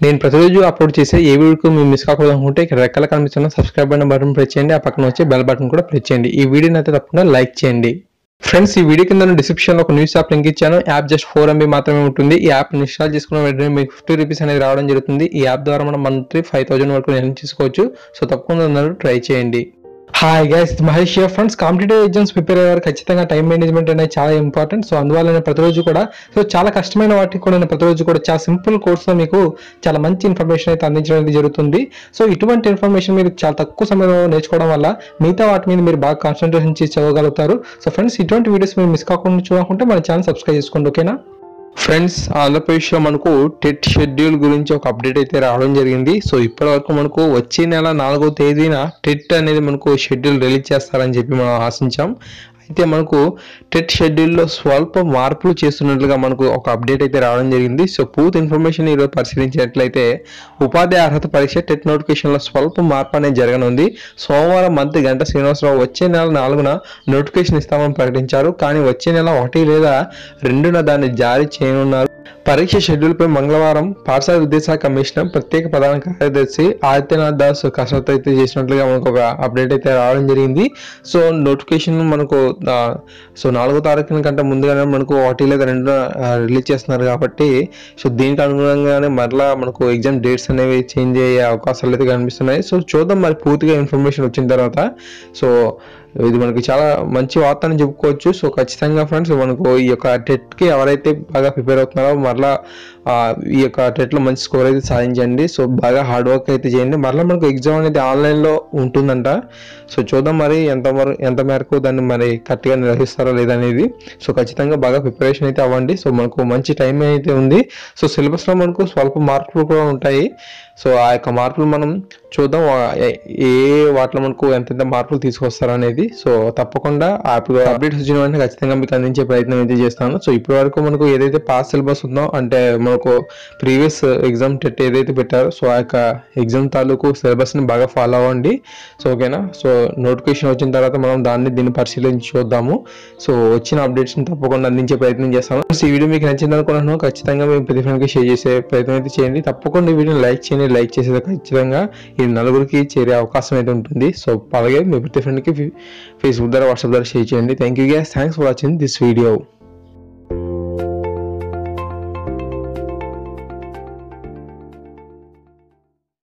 నేను ప్రతిరోజు అప్లోడ్ చేసే ఏ వీడియోకి మీరు మిస్ కాకూడదు అనుకుంటే ఇక్కడ రెక్కల కనిపిస్తున్న సబ్స్క్రైబ్ అయిన బటన్ ప్రెస్ చేయండి ఆ పక్కన వచ్చే బెల్ బటన్ కూడా ప్రెస్ చేయండి ఈ వీడియోని అయితే తప్పకుండా లైక్ చేయండి ఫ్రెండ్స్ ఈ వీడియో కింద డిస్క్రిప్షన్ లో ఒక న్యూస్ యాప్ లింక్ ఇచ్చాను యాప్ జస్ట్ ఫోర్ ఎంబీ మాత్రమే ఉంటుంది ఈ యాప్ ఇన్స్టాల్ చేసుకున్న వెంటనే మీకు ఫిఫ్టీ రూపీస్ అనేది రావడం జరుగుతుంది ఈ యాప్ ద్వారా మనం మంత్లీ ఫైవ్ థౌసండ్ వరకు ఎర్న్ చేసుకోవచ్చు సో తప్పకుండా అందరూ ట్రై చేయండి hi guys Mahesh friends competitive exams prepare అయ్యారు ఖచ్చితంగా టైం మేనేజ్మెంట్ అనేది చాలా ఇంపార్టెంట్ సో అందువల్ల నేను ప్రతిరోజు కూడా సో చాలా కష్టమైన వాటికి కూడా నేను ప్రతిరోజు కూడా చాలా సింపుల్ కోర్స్లో మీకు చాలా మంచి ఇన్ఫర్మేషన్ అయితే అందించడం అనేది జరుగుతుంది సో ఇటువంటి ఇన్ఫర్మేషన్ మీరు చాలా తక్కువ సమయంలో నేర్చుకోవడం వల్ల మిగతా వాటి మీద మీరు బాగా కాన్సన్ట్రేషన్ చేసి చదవగలుగుతారు సో ఫ్రెండ్స్ ఇటువంటి వీడియోస్ మీరు మిస్ కాకుండా చూడకుంటే మన ఛానల్ సబ్స్క్రైబ్ చేసుకోండి ఓకేనా ఫ్రెండ్స్ ఆంధ్రప్రదేశ్లో మనకు టెట్ షెడ్యూల్ గురించి ఒక అప్డేట్ అయితే రావడం జరిగింది సో ఇప్పటి వరకు మనకు వచ్చే నెల నాలుగో తేదీన టెట్ అనేది మనకు షెడ్యూల్ రిలీజ్ చేస్తారని చెప్పి మనం ఆశించాం అయితే మనకు టెట్ షెడ్యూల్లో స్వల్ప మార్పులు చేస్తున్నట్లుగా మనకు ఒక అప్డేట్ అయితే రావడం జరిగింది సో పూర్తి ఇన్ఫర్మేషన్ ఈరోజు పరిశీలించినట్లయితే ఉపాధ్యాయ అర్హత పరీక్ష టెట్ నోటిఫికేషన్లో స్వల్ప మార్పు అనేది జరగనుంది సోమవారం మంత్రి గంట శ్రీనివాసరావు వచ్చే నెల నాలుగున నోటిఫికేషన్ ఇస్తామని ప్రకటించారు కానీ వచ్చే నెల ఒకటి లేదా రెండున దాన్ని జారీ చేయనున్నారు పరీక్ష షెడ్యూల్ పై మంగళవారం పాఠశాల విద్యాశాఖ కమిషనర్ ప్రత్యేక ప్రధాన కార్యదర్శి ఆదిత్యనాథ్ దాస్ కసరత్తు అయితే చేసినట్లుగా మనకు ఒక అప్డేట్ అయితే రావడం జరిగింది సో నోటిఫికేషన్ మనకు ఆ, సో నాలుగో తారీఖున కంటే ముందుగానే మనకు ఒకటి లేదా రెండు రిలీజ్ చేస్తున్నారు కాబట్టి సో దీనికి అనుగుణంగానే మరలా మనకు ఎగ్జామ్ డేట్స్ అనేవి చేంజ్ అయ్యే అవకాశాలు అయితే కనిపిస్తున్నాయి సో చూద్దాం మరి పూర్తిగా ఇన్ఫర్మేషన్ వచ్చిన తర్వాత సో ఇది మనకి చాలా మంచి వార్త అని చెప్పుకోవచ్చు సో ఖచ్చితంగా ఫ్రెండ్స్ మనకు ఈ యొక్క టెట్కి ఎవరైతే బాగా ప్రిపేర్ అవుతున్నారో మరలా ఆ, ఈ యొక్క టెట్లో మంచి స్కోర్ అయితే సాధించండి సో బాగా హార్డ్ వర్క్ అయితే చేయండి మరలా మనకు ఎగ్జామ్ అనేది ఆన్లైన్లో ఉంటుందంట సో చూద్దాం మరి ఎంత వర- ఎంత మేరకు దాన్ని మరి కరెక్ట్గా నిర్వహిస్తారో లేదనేది సో ఖచ్చితంగా బాగా ప్రిపరేషన్ అయితే అవ్వండి సో మనకు మంచి టైం అయితే ఉంది సో సిలబస్లో మనకు స్వల్ప మార్కులు కూడా ఉంటాయి సో ఆ యొక్క మార్పులు మనం చూద్దాం ఆ ఏ- ఏ వాటిలో మనకు ఎంతెంత మార్పులు తీసుకొస్తారు అనేది సో తప్పకుండా అప్డేట్స్ వచ్చిన వెంటనే ఖచ్చితంగా మీకు అందించే ప్రయత్నం అయితే చేస్తాను సో ఇప్పటి వరకు మనకు ఏదైతే పాస్ సిలబస్ ఉందో అంటే మనకు ప్రీవియస్ ఎగ్జామ్ టెట్ ఏదైతే పెట్టారో సో ఆ యొక్క ఎగ్జామ్ తాలూకు సిలబస్ని బాగా ఫాలో అవ్వండి సో ఓకేనా సో నోటిఫికేషన్ వచ్చిన తర్వాత మనం దాన్ని దీన్ని పరిశీలించి చూద్దాము సో వచ్చిన అప్డేట్స్ని తప్పకుండా అందించే ప్రయత్నం చేస్తాను సో ఈ వీడియో మీకు నచ్చింది అనుకున్నాను ఖచ్చితంగా మేము ప్రతి ఫ్రెండ్కి షేర్ చేసే ప్రయత్నం అయితే చేయండి తప్పకుండా ఈ వీడియోని లైక్ చేయండి లైక్ చేసేది ఖచ్చితంగా ఈ నలుగురికి చేరే అవకాశం అయితే ఉంటుంది సో అలాగే మీ ప్రతి ఫ్రెండ్కి ఫేస్బుక్ ద్వారా వాట్సాప్ ద్వారా షేర్ చేయండి thank you guys thanks for watching this video